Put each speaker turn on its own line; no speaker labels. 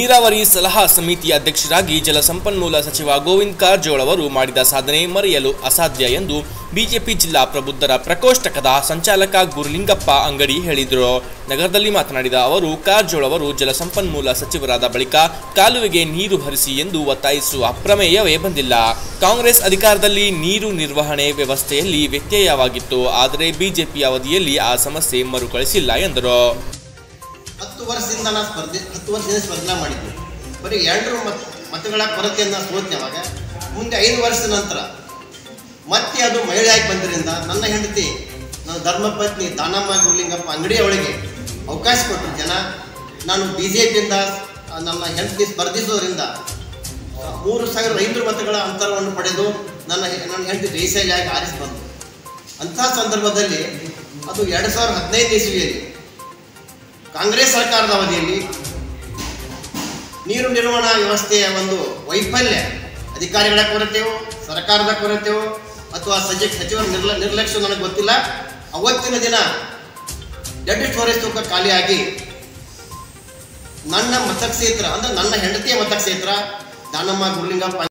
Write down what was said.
ನೀರಾವರಿ ಸಲಹಾ ಸಮಿತಿ ಅಧ್ಯಕ್ಷರಾಗಿ ಜಲಸಂಪನ್ಮೂಲ ಸಚಿವ ಗೋವಿಂದ್ ಕಾರಜೋಳ ಅವರು ಮಾಡಿದ ಸಾಧನೆ ಮರೆಯಲು ಅಸಾಧ್ಯ ಎಂದು ಬಿಜೆಪಿ ಜಿಲ್ಲಾ ಪ್ರಬುದ್ಧರ ಪ್ರಕೋಷ್ಠಕದ ಸಂಚಾಲಕ ಗುರುಲಿಂಗಪ್ಪ ಅಂಗಡಿ ಹೇಳಿದರು ನಗರದಲ್ಲಿ ಮಾತನಾಡಿದ ಅವರು ಕಾರಜೋಳ ಅವರು ಜಲಸಂಪನ್ಮೂಲ ಸಚಿವರಾದ ಬಳಿಕ ಕಾಲುವೆಗೆ ನೀರು ಹರಿಸಿ ಎಂದು ಒತ್ತಾಯಿಸುವ ಪ್ರಮೇಯವೇ ಬಂದಿಲ್ಲ ಕಾಂಗ್ರೆಸ್ ಅಧಿಕಾರದಲ್ಲಿ ನೀರು ನಿರ್ವಹಣೆ ವ್ಯವಸ್ಥೆಯಲ್ಲಿ ವ್ಯತ್ಯಯವಾಗಿತ್ತು ಆದರೆ ಬಿಜೆಪಿ ಅವಧಿಯಲ್ಲಿ ಆ ಸಮಸ್ಯೆ ಮರುಕಳಿಸಿಲ್ಲ ಎಂದರು
ಹತ್ತು ವರ್ಷದಿಂದ ನಾನು ಸ್ಪರ್ಧೆ ಹತ್ತು ವರ್ಷದಿಂದ ಸ್ಪರ್ಧೆ ಮಾಡಿದ್ದೆ ಬರೀ ಎರಡು ಮತ್ ಮತಗಳ ಕೊರತೆಯಿಂದ ಸೋತ್ನೆ ಅವಾಗ ಮುಂದೆ ಐದು ವರ್ಷದ ನಂತರ ಮತ್ತೆ ಅದು ಮಹಿಳೆಯಾಗಿ ಬಂದ್ರಿಂದ ನನ್ನ ಹೆಂಡತಿ ನನ್ನ ಧರ್ಮಪತ್ನಿ ದಾನಮ್ಮ ಗುರುಲಿಂಗಪ್ಪ ಅಂಗಡಿಯೊಳಗೆ ಅವಕಾಶ ಕೊಟ್ಟರು ಜನ ನಾನು ಬಿ ಜೆ ಪಿಯಿಂದ ನನ್ನ ಹೆಂಡತಿ ಸ್ಪರ್ಧಿಸೋದ್ರಿಂದ ಮೂರು ಸಾವಿರ ಐನೂರು ಮತಗಳ ಅಂತರವನ್ನು ಪಡೆದು ನನ್ನ ಹೆ- ನನ್ನ ಹೆಂಡತಿ ಜಯಶೈಲಿಯಾಗಿ ಆರಿಸಿ ಬಂತು ಅಂತಹ ಸಂದರ್ಭದಲ್ಲಿ ಅದು ಎರಡು ಸಾವಿರದ ಹದಿನೈದು ಇಸ್ವಿಯಲ್ಲಿ ಕಾಂಗ್ರೆಸ್ ಸರ್ಕಾರದ ಅವಧಿಯಲ್ಲಿ ನೀರು ನಿರ್ವಹಣಾ ವ್ಯವಸ್ಥೆಯ ಒಂದು ವೈಫಲ್ಯ ಅಧಿಕಾರಿಗಳ ಕೊರತೆಯೋ ಸರ್ಕಾರದ ಕೊರತೆಯೋ ಅಥವಾ ಸಜ ಸಚಿವರ ನಿರ್ಲ ನಿರ್ಲಕ್ಷ್ಯ ನನಗೆ ಗೊತ್ತಿಲ್ಲ ಅವತ್ತಿನ ದಿನ ಡೆಡ್ ಸ್ಟೋರೇಜ್ ತೂಕ ಖಾಲಿಯಾಗಿ ನನ್ನ ಮತಕ್ಷೇತ್ರ ಅಂದ್ರೆ ನನ್ನ ಹೆಂಡತಿಯ ಮತಕ್ಷೇತ್ರ ದಾನಮ್ಮ ಗುರುಲಿಂಗಪ್ಪ